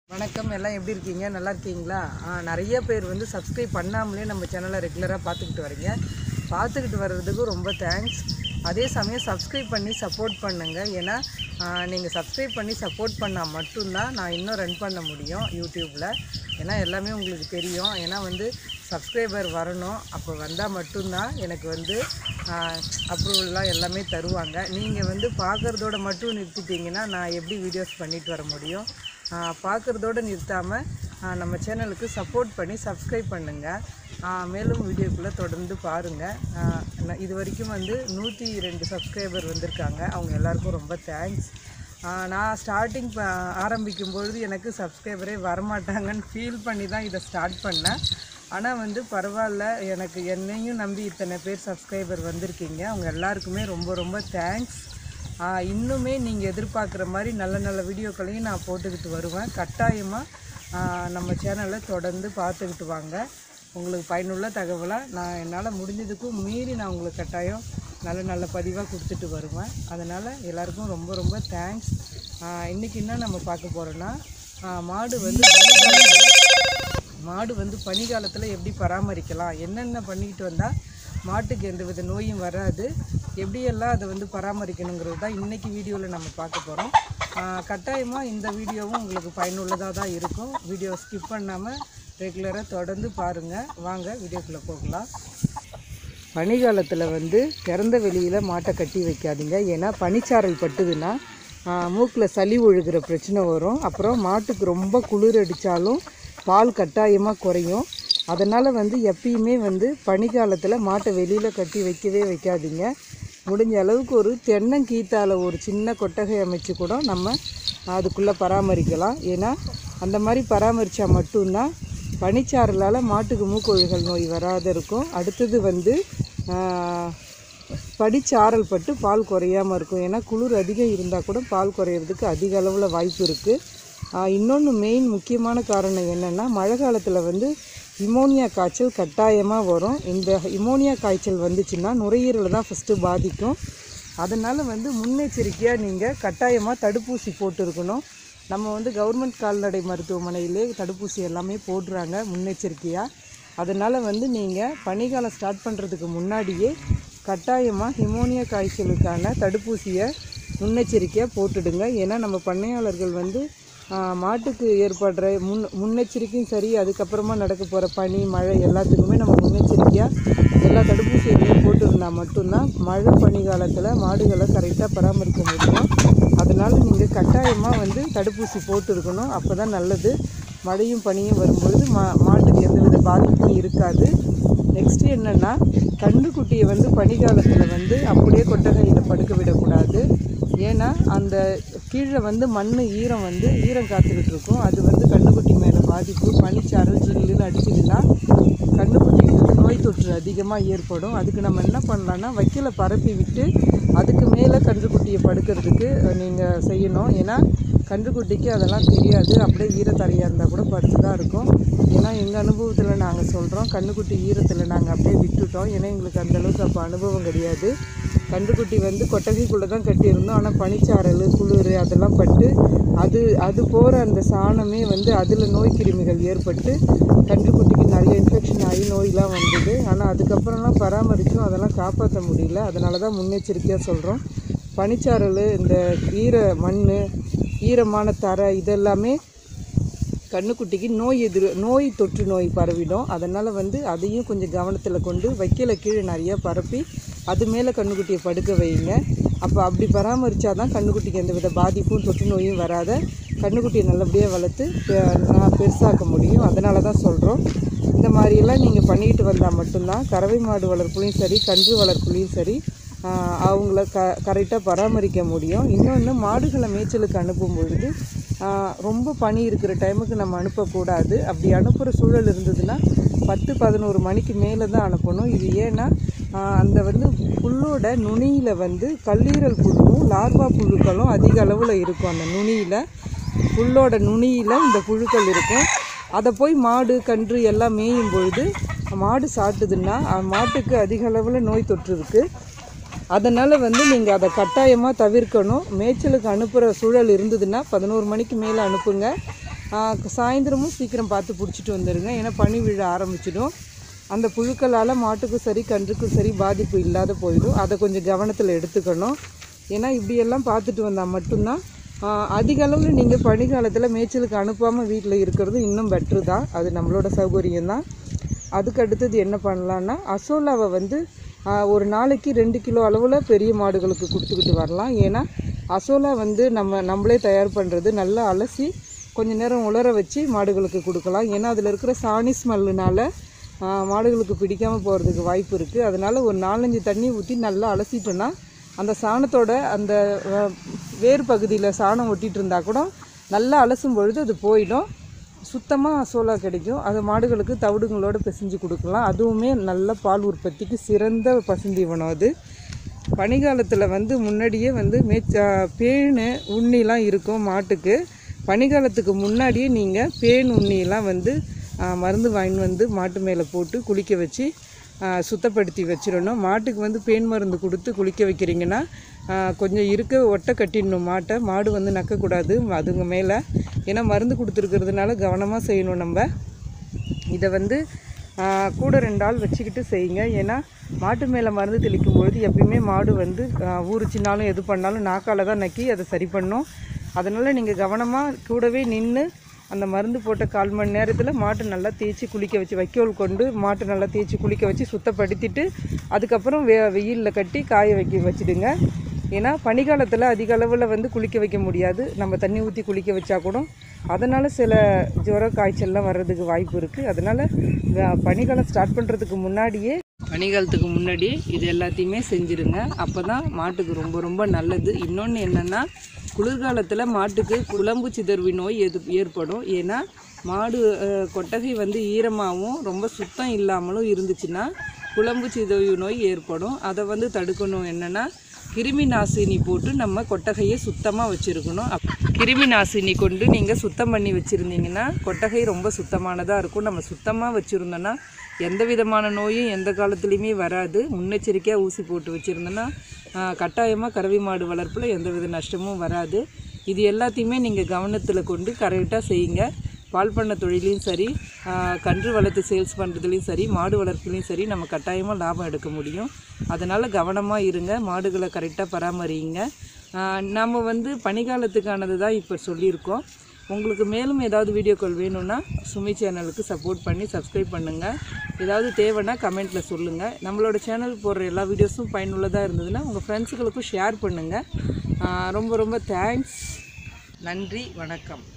வணக்கம் எல்லாம் எப்படி இருக்கீங்க நல்லா இருக்கீங்களா ஆ, நிறைய பேர் வந்து சப்ஸ்கிரைப் பண்ணாமலே நம்ம சேனலை ரெகுலராக பார்த்துக்கிட்டு வரீங்க பார்த்துக்கிட்டு வர்றதுக்கு ரொம்ப தேங்க்ஸ் அதே சமயம் சப்ஸ்கிரைப் பண்ணி சப்போர்ட் பண்ணுங்கள் ஏன்னா நீங்கள் சப்ஸ்கிரைப் பண்ணி சப்போர்ட் பண்ணால் மட்டும்தான் நான் இன்னும் ரன் பண்ண முடியும் யூடியூப்பில் ஏன்னா எல்லாமே உங்களுக்கு தெரியும் ஏன்னா வந்து சப்ஸ்கிரைபர் வரணும் அப்போ வந்தால் மட்டும்தான் எனக்கு வந்து அப்ரூவல்லாம் எல்லாமே தருவாங்க நீங்கள் வந்து பார்க்குறதோட மட்டும் நிறுத்திட்டீங்கன்னா நான் எப்படி வீடியோஸ் பண்ணிட்டு வர முடியும் பார்க்குறதோட நிறுத்தாமல் நம்ம சேனலுக்கு சப்போர்ட் பண்ணி சப்ஸ்கிரைப் பண்ணுங்கள் மேலும் வீடியோக்குள்ளே தொடர்ந்து பாருங்கள் இது வரைக்கும் வந்து நூற்றி ரெண்டு சப்ஸ்கிரைபர் வந்திருக்காங்க அவங்க எல்லாருக்கும் ரொம்ப தேங்க்ஸ் நான் ஸ்டார்டிங் ஆரம்பிக்கும் பொழுது எனக்கு சப்ஸ்கிரைபரே வரமாட்டாங்கன்னு ஃபீல் பண்ணி தான் இதை ஸ்டார்ட் பண்ணேன் ஆனால் வந்து பரவாயில்ல எனக்கு என்னையும் நம்பி இத்தனை பேர் சப்ஸ்கிரைபர் வந்திருக்கீங்க அவங்க எல்லாருக்குமே ரொம்ப ரொம்ப தேங்க்ஸ் ஆஹ் இன்னுமே நீங்கள் எதிர்பார்க்குற மாதிரி நல்ல நல்ல வீடியோக்களையும் நான் போட்டுக்கிட்டு வருவேன் கட்டாயமாக நம்ம சேனலை தொடர்ந்து பார்த்துக்கிட்டு வாங்க உங்களுக்கு பயனுள்ள தகவலாக நான் என்னால் முடிஞ்சதுக்கும் மீறி நான் உங்களுக்கு கட்டாயம் நல்ல நல்ல பதிவாக கொடுத்துட்டு வருவேன் அதனால் எல்லாருக்கும் ரொம்ப ரொம்ப தேங்க்ஸ் இன்றைக்கி என்ன நம்ம பார்க்க போகிறோன்னா மாடு வந்து பனிக்காலத்தில் மாடு வந்து பனிக்காலத்தில் எப்படி பராமரிக்கலாம் என்னென்ன பண்ணிக்கிட்டு வந்தால் மாட்டுக்கு எந்த வித நோயும் வராது எப்படியெல்லாம் அதை வந்து பராமரிக்கணுங்கிறது தான் இன்றைக்கி வீடியோவில் நம்ம பார்க்க போகிறோம் கட்டாயமாக இந்த வீடியோவும் உங்களுக்கு பயனுள்ளதாக தான் இருக்கும் வீடியோ ஸ்கிப் பண்ணாமல் ரெகுலராக தொடர்ந்து பாருங்கள் வாங்க வீடியோக்குள்ளே போகலாம் பனிக்காலத்தில் வந்து திறந்த வெளியில் மாட்டை கட்டி வைக்காதீங்க ஏன்னா பனிச்சாரல் பட்டுதுன்னா மூக்கில் சளி ஒழுகிற பிரச்சனை வரும் அப்புறம் மாட்டுக்கு ரொம்ப குளிர் அடித்தாலும் பால் கட்டாயமாக குறையும் அதனால் வந்து எப்பயுமே வந்து பனிக்காலத்தில் மாட்டை வெளியில் கட்டி வைக்கவே வைக்காதீங்க முடிஞ்ச அளவுக்கு ஒரு தென்னங்கீத்தால ஒரு சின்ன கொட்டகை அமைச்சு கூட நம்ம அதுக்குள்ளே பராமரிக்கலாம் ஏன்னா அந்த மாதிரி பராமரித்தா மட்டும்தான் பனிச்சாரலால் மாட்டுக்கு மூக்கொழுகல் நோய் வராத இருக்கும் அடுத்தது வந்து ஆஹ், படிச்சாரல் பட்டு பால் குறையாமல் இருக்கும் ஏன்னா குளிர் அதிகம் இருந்தால் கூட பால் குறையிறதுக்கு அதிக அளவில் வாய்ப்பு இருக்குது இன்னொன்று மெயின் முக்கியமான காரணம் என்னென்னா மழை காலத்தில் வந்து இமோனியா காய்ச்சல் கட்டாயமாக வரும் இந்த இமோனியா காய்ச்சல் வந்துச்சுன்னா நுரையீரலை தான் ஃபஸ்ட்டு பாதிக்கும் அதனால் வந்து முன்னெச்சரிக்கையாக நீங்கள் கட்டாயமாக தடுப்பூசி போட்டிருக்கணும் நம்ம வந்து கவர்மெண்ட் கால்நடை மருத்துவமனையிலே தடுப்பூசி எல்லாமே போடுறாங்க முன்னெச்சரிக்கையாக அதனால் வந்து நீங்கள் பனிக்காலம் ஸ்டார்ட் பண்ணுறதுக்கு முன்னாடியே கட்டாயமாக ஹிமோனியா காய்ச்சலுக்கான தடுப்பூசியை முன்னெச்சரிக்கையாக போட்டுடுங்க ஏன்னா நம்ம பண்ணையாளர்கள் வந்து ஆ, மாட்டுக்கு ஏற்படுற முன் முன்னெச்சரிக்கையும் சரி அதுக்கப்புறமா நடக்க போகிற பனி மழை எல்லாத்துக்குமே நம்ம முன்னெச்சரிக்கையாக எல்லா தடுப்பூசிகளையும் போட்டிருந்தா மட்டும்தான் மழை பனி காலத்தில் மாடுகளை கரெக்டாக பராமரிக்க முடியும் அதனால் நீங்கள் கட்டாயமாக வந்து தடுப்பூசி போட்டிருக்கணும் அப்போ தான் நல்லது மழையும் பனியும் வரும்பொழுது மா மாட்டுக்கு எந்தவித பாதிப்பும் இருக்காது நெக்ஸ்ட்டு என்னென்னா கன்றுக்குட்டியை வந்து பனிக்காலத்தில் வந்து அப்படியே கொட்டகையில் படுக்க விடக்கூடாது ஏன்னா அந்த கீழே வந்து மண் ஈரம் வந்து ஈரம் காத்துக்கிட்டு இருக்கும் அது வந்து கன்றுக்குட்டி மேலே பாதிப்பு பனிச்சாரல் ஜில்லுன்னு அடிச்சதுன்னா கன்றுக்குட்டிக்கு வந்து நோய் தொற்று அதிகமாக ஏற்படும் அதுக்கு நம்ம என்ன பண்ணலான்னா வைக்கல பரப்பி விட்டு அதுக்கு மேலே கன்றுக்குட்டியை படுக்கிறதுக்கு நீங்கள் செய்யணும் ஏன்னா கன்றுக்குட்டிக்கு அதெல்லாம் தெரியாது அப்படியே ஈரத்தரையாக இருந்தால் கூட படுத்து தான் இருக்கும் ஏன்னா எங்கள் அனுபவத்தில் நாங்கள் சொல்கிறோம் கன்றுக்குட்டி ஈரத்தில் நாங்கள் அப்படியே விட்டுட்டோம் ஏன்னா எங்களுக்கு அந்தளவுக்கு அப்போ அனுபவம் கிடையாது கன்றுக்குட்டி வந்து கொட்டகைக்குள்ளே தான் கட்டியிருந்தோம் ஆனால் பனிச்சாரல் குளிர் அதெல்லாம் பட்டு அது அது போகிற அந்த சாணமே வந்து அதில் நோய் கிருமிகள் ஏற்பட்டு கன்றுக்குட்டிக்கு நிறைய இன்ஃபெக்ஷன் ஆகி நோயெலாம் வந்தது ஆனால் அதுக்கப்புறம்லாம் பராமரித்தும் அதெல்லாம் காப்பாற்ற முடியல அதனால தான் முன்னெச்சரிக்கையாக சொல்கிறோம் பனிச்சாரல் இந்த ஈர மண் ஈரமான தரை இதெல்லாமே கண்ணுக்குட்டிக்கு நோய் எதிர் நோய் தொற்று நோய் பரவிடும் அதனால் வந்து அதையும் கொஞ்சம் கவனத்தில் கொண்டு வைக்கல கீழே நிறையா பரப்பி அது மேலே கண்ணுக்குட்டியை படுக்க வைங்க அப்போ அப்படி பராமரித்தா தான் கண்ணுக்குட்டிக்கு எந்தவித பாதிப்பும் தொற்று நோயும் வராத கண்ணுக்குட்டியை நல்லபடியாக வளர்த்து பெ- நான் பெருசாக்க முடியும் அதனால தான் சொல்கிறோம் இந்த மாதிரியெல்லாம் நீங்கள் பண்ணிக்கிட்டு வந்தால் மட்டும்தான் கறவை மாடு வளர்ப்புலையும் சரி கன்று வளர்ப்புலையும் சரி ஆஹ் அவங்கள க கரெக்டாக பராமரிக்க முடியும் இன்னொன்று மாடுகளை மேய்ச்சலுக்கு அனுப்பும் பொழுது ஆஹ் ரொம்ப பனி இருக்கிற டைமுக்கு நம்ம அனுப்பக்கூடாது அப்படி அனுப்புகிற சூழல் இருந்ததுன்னா பத்து பதினோரு மணிக்கு மேலே தான் அனுப்பணும் இது ஏன்னா ஆஹ் அந்த வந்து புல்லோட நுனியில் வந்து கல்லீரல் புழுவும் லார்வா புழுக்களும் அதிக அளவில் இருக்கும் அந்த நுனியில் புல்லோட நுனியில் இந்த புழுக்கள் இருக்கும் அதை போய் மாடு கன்று எல்லாம் மேயும் பொழுது மாடு சாப்பிட்டுதுன்னா அஹ் மாட்டுக்கு அதிக அளவில் நோய் தொற்று இருக்குது அதனால் வந்து நீங்கள் அதை கட்டாயமாக தவிர்க்கணும் மேய்ச்சலுக்கு அனுப்புகிற சூழல் இருந்ததுன்னா பதினோரு மணிக்கு மேலே அனுப்புங்க சாயந்தரமும் சீக்கிரம் பார்த்து பிடிச்சிட்டு வந்துடுங்க ஏன்னா பனி விழ ஆரம்பிச்சிடும் அந்த புழுக்களால் மாட்டுக்கும் சரி கன்றுக்கும் சரி பாதிப்பு இல்லாத போயிடும் அதை கொஞ்சம் கவனத்தில் எடுத்துக்கணும் ஏன்னா இப்படியெல்லாம் பார்த்துட்டு வந்தால் மட்டும்தான் ஆஹ் அதிக அளவில் நீங்கள் பனிக்காலத்தில் மேய்ச்சலுக்கு அனுப்பாமல் வீட்டில் இருக்கிறது இன்னும் பெட்ரு தான் அது நம்மளோட சௌகரியம் தான் அதுக்கு அடுத்தது என்ன பண்ணலான்னா அசோலாவை வந்து ஆஹ் ஒரு நாளைக்கு ரெண்டு கிலோ அளவில் பெரிய மாடுகளுக்கு கொடுத்துக்கிட்டு வரலாம் ஏன்னா அசோலா வந்து நம்ம நம்மளே தயார் பண்ணுறது நல்லா அலசி கொஞ்ச நேரம் உலர வச்சு மாடுகளுக்கு கொடுக்கலாம் ஏன்னா அதில் இருக்கிற சாணி ஸ்மெல்லுனால மாடுகளுக்கு பிடிக்காமல் போகிறதுக்கு வாய்ப்பு இருக்குது அதனால் ஒரு நாலஞ்சு தண்ணி ஊற்றி நல்லா அலசிட்டோன்னா அந்த சாணத்தோட அந்த அஹ், வேர் பகுதியில் சாணம் ஒட்டிகிட்டு இருந்தால் கூட நல்லா அலசும் பொழுது அது போயிடும் சுத்தமாக சோளா கிடைக்கும் அது மாடுகளுக்கு தவிடுங்களோட பிசைஞ்சு கொடுக்கலாம் அதுவுமே நல்ல பால் உற்பத்திக்கு சிறந்த பசுந்தீவனம் அது பனிக்காலத்தில் வந்து முன்னாடியே வந்து மேய்ச்ச பேனு உண்ணிலாம் இருக்கும் மாட்டுக்கு பனிக்காலத்துக்கு முன்னாடியே நீங்கள் பேன் உண்ணியெல்லாம் வந்து ஆ, மருந்து வாங்கிட்டு வந்து மாட்டு மேலே போட்டு குளிக்க வச்சு ஆ, சுத்தப்படுத்தி வச்சிடணும் மாட்டுக்கு வந்து பேன் மருந்து கொடுத்து குளிக்க வைக்கிறீங்கன்னா ஆ, கொஞ்சம் இருக்க ஒட்டை கட்டிடணும் மாட்டை மாடு வந்து நக்கக்கூடாது அதுங்க மேலே ஏன்னா மருந்து கொடுத்துருக்கிறதுனால கவனமாக செய்யணும் நம்ம இதை வந்து ஆ, கூட ரெண்டு ஆள் வச்சுக்கிட்டு செய்யுங்க ஏன்னா மாட்டு மேலே மருந்து தெளிக்கும் பொழுது எப்பயுமே மாடு வந்து ஆ, ஊறிச்சினாலும் எது பண்ணாலும் நாக்கால் தான் நக்கி அதை சரி பண்ணும் அதனால் நீங்கள் கவனமாக கூடவே நின்று அந்த மருந்து போட்ட கால் மணி நேரத்தில் மாட்டை நல்லா தேய்ச்சி குளிக்க வச்சு வைக்கோல் கொண்டு மாட்டை நல்லா தேய்ச்சி குளிக்க வச்சு சுத்தப்படுத்திட்டு அதுக்கப்புறம் வெ வெயிலில் கட்டி காய வைக்க வச்சுடுங்க ஏன்னா பனிக்காலத்தில் அதிக அளவில் வந்து குளிக்க வைக்க முடியாது நம்ம தண்ணி ஊற்றி குளிக்க வச்சா கூட அதனால் சில ஜுரம் காய்ச்சல்லாம் வர்றதுக்கு வாய்ப்பு இருக்குது அதனால் பனிக்காலம் ஸ்டார்ட் பண்ணுறதுக்கு முன்னாடியே பனிக்காலத்துக்கு முன்னாடி இது எல்லாத்தையுமே செஞ்சுருங்க அப்போ தான் மாட்டுக்கு ரொம்ப ரொம்ப நல்லது இன்னொன்று என்னென்னா குளிர்காலத்தில் மாட்டுக்கு குழம்பு சிதர்வி நோய் எது ஏற்படும் ஏன்னா மாடு அஹ், கொட்டகை வந்து ஈரமாகவும் ரொம்ப சுத்தம் இல்லாமலும் இருந்துச்சுன்னா குழம்பு சிதவி நோய் ஏற்படும் அதை வந்து தடுக்கணும் என்னென்னா கிருமி நாசினி போட்டு நம்ம கொட்டகையை சுத்தமாக வச்சுருக்கணும் அப் கிருமி நாசினி கொண்டு நீங்கள் சுத்தம் பண்ணி வச்சுருந்தீங்கன்னா கொட்டகை ரொம்ப சுத்தமானதாக இருக்கும் நம்ம சுத்தமாக வச்சுருந்தோன்னா எந்த விதமான நோயும் எந்த காலத்துலேயுமே வராது முன்னெச்சரிக்கையாக ஊசி போட்டு வச்சுருந்தோன்னா கட்டாயமாக கறவை மாடு வளர்ப்பில் எந்த வித நஷ்டமும் வராது இது எல்லாத்தையுமே நீங்கள் கவனத்தில் கொண்டு கரெக்டாக செய்யுங்க பால் பண்ண தொழிலையும் சரி ஆஹ் கன்று வளர்த்து சேல்ஸ் பண்ணுறதுலையும் சரி மாடு வளர்ப்புலையும் சரி நம்ம கட்டாயமாக லாபம் எடுக்க முடியும் அதனால் கவனமாக இருங்க மாடுகளை கரெக்டாக பராமரிங்க ஆஹ் நம்ம வந்து பனிக்காலத்துக்கானது தான் இப்போ சொல்லியிருக்கோம் உங்களுக்கு மேலும் ஏதாவது வீடியோக்கள் வேணும்னா சுமி சேனலுக்கு சப்போர்ட் பண்ணி சப்ஸ்கிரைப் பண்ணுங்கள் ஏதாவது தேவைன்னா கமெண்ட்டில் சொல்லுங்கள் நம்மளோட சேனல் போடுற எல்லா வீடியோஸும் பயனுள்ளதாக இருந்ததுன்னா உங்கள் ஃப்ரெண்ட்ஸுகளுக்கும் ஷேர் பண்ணுங்கள் ஆஹ் ரொம்ப ரொம்ப தேங்க்ஸ் நன்றி வணக்கம்